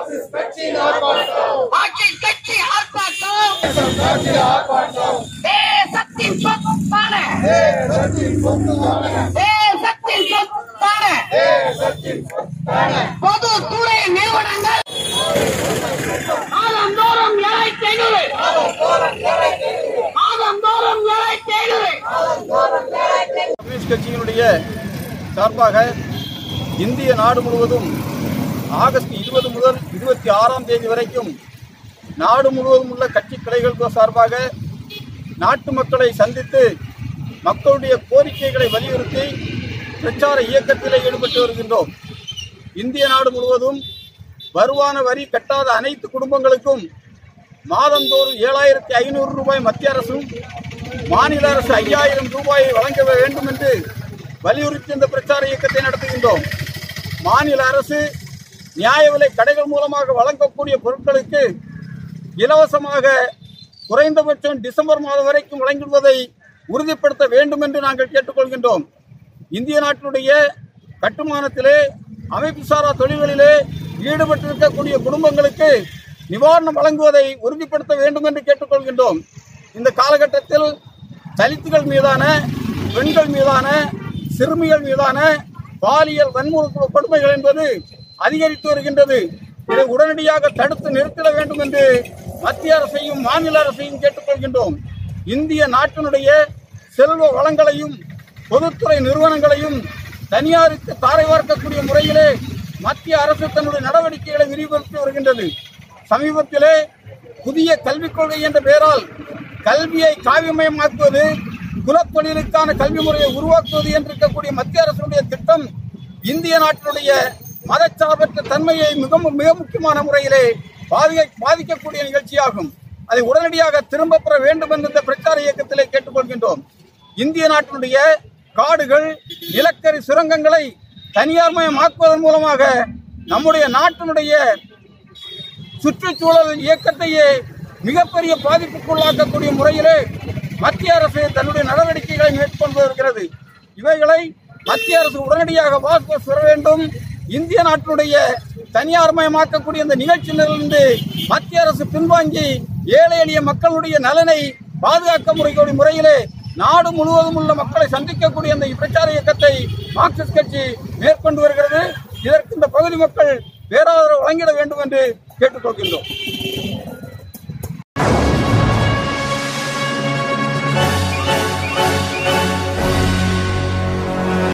Marxist கட்சி ஆர்ப்பாட்டம் தேசத்தின் சொத்தான தேசத்தின் சொத்தான பொதுத்துறை நிறுவனங்கள் மாதந்தோறும் ஏழாயிரத்தி ஐநூறு மாதந்தோறும் ஏழாயிரத்தி ஐநூறு கம்யூனிஸ்ட் கட்சியினுடைய சார்பாக இந்திய நாடு முழுவதும் ஆகஸ்ட் இருபது முதல் இருபத்தி ஆறாம் தேதி வரைக்கும் நாடு முழுவதும் உள்ள கட்சி கிளைகள் சார்பாக நாட்டு மக்களை சந்தித்து மக்களுடைய கோரிக்கைகளை வலியுறுத்தி பிரச்சார இயக்கத்திலே ஈடுபட்டு வருகின்றோம் இந்திய நாடு முழுவதும் வருமான வரி கட்டாத அனைத்து குடும்பங்களுக்கும் மாதந்தோறும் ஏழாயிரத்தி ஐநூறு ரூபாய் மத்திய அரசும் மாநில அரசு ஐயாயிரம் ரூபாயை வழங்க வேண்டும் என்று வலியுறுத்தி இந்த பிரச்சார இயக்கத்தை நடத்துகின்றோம் மாநில அரசு நியாய விலை கடைகள் மூலமாக வழங்கக்கூடிய பொருட்களுக்கு இலவசமாக குறைந்தபட்சம் டிசம்பர் மாதம் வரைக்கும் வழங்கிடுவதை உறுதிப்படுத்த வேண்டும் என்று நாங்கள் கேட்டுக்கொள்கின்றோம் இந்திய நாட்டினுடைய கட்டுமானத்திலே அமைப்பு சாரா தொழில்களிலே ஈடுபட்டிருக்கக்கூடிய குடும்பங்களுக்கு நிவாரணம் வழங்குவதை உறுதிப்படுத்த வேண்டும் என்று கேட்டுக்கொள்கின்றோம் இந்த காலகட்டத்தில் தலித்துகள் மீதான பெண்கள் மீதான சிறுமிகள் மீதான பாலியல் வன்முறை கொடுமைகள் என்பது அதிகரித்து வருகின்றது இதை உடனடியாக தடுத்து நிறுத்திட வேண்டும் என்று மத்திய அரசையும் மாநில அரசையும் கேட்டுக்கொள்கின்றோம் இந்திய நாட்டினுடைய செல்வ வளங்களையும் பொதுத்துறை நிறுவனங்களையும் தனியாருக்கு தாரை வார்க்கக்கூடிய முறையிலே மத்திய அரசு தன்னுடைய நடவடிக்கைகளை விரிவுபடுத்தி வருகின்றது சமீபத்திலே புதிய கல்விக் கொள்கை என்ற பெயரால் கல்வியை காவியமயமாக்குவது குலத்தொழிலுக்கான கல்வி முறையை உருவாக்குவது என்று இருக்கக்கூடிய மத்திய அரசுடைய திட்டம் இந்திய நாட்டினுடைய மதச்சார்பற்ற தன்மையை மிக மிக முக்கியமான முறையிலே பாதிக்க பாதிக்கக்கூடிய நிகழ்ச்சியாகும் அதை உடனடியாக திரும்ப பெற வேண்டும் என்று இந்த பிரச்சார இயக்கத்திலே கேட்டுக்கொள்கின்றோம் இந்திய நாட்டினுடைய காடுகள் நிலக்கரி சுரங்கங்களை தனியார்மயமாக்குவதன் மூலமாக நம்முடைய நாட்டினுடைய சுற்றுச்சூழல் இயக்கத்தையே மிகப்பெரிய பாதிப்புக்குள்ளாக்கக்கூடிய முறையிலே மத்திய அரசு தன்னுடைய நடவடிக்கைகளை மேற்கொண்டு வருகிறது இவைகளை மத்திய அரசு உடனடியாக வாபஸ் பெற வேண்டும் இந்திய நாட்டினுடைய தனியார்மயமாக்கக்கூடிய இந்த நிகழ்ச்சியிலிருந்து மத்திய அரசு பின்வாங்கி ஏழை எளிய மக்களுடைய நலனை பாதுகாக்க முறைக்கூடிய முறையிலே நாடு முழுவதும் உள்ள மக்களை சந்திக்கக்கூடிய இந்த பிரச்சார இயக்கத்தை மார்க்சிஸ்ட் கட்சி மேற்கொண்டு வருகிறது இதற்கு இந்த பகுதி மக்கள் பேராதரவு வழங்கிட வேண்டும் என்று கேட்டுக்கொள்கின்றோம்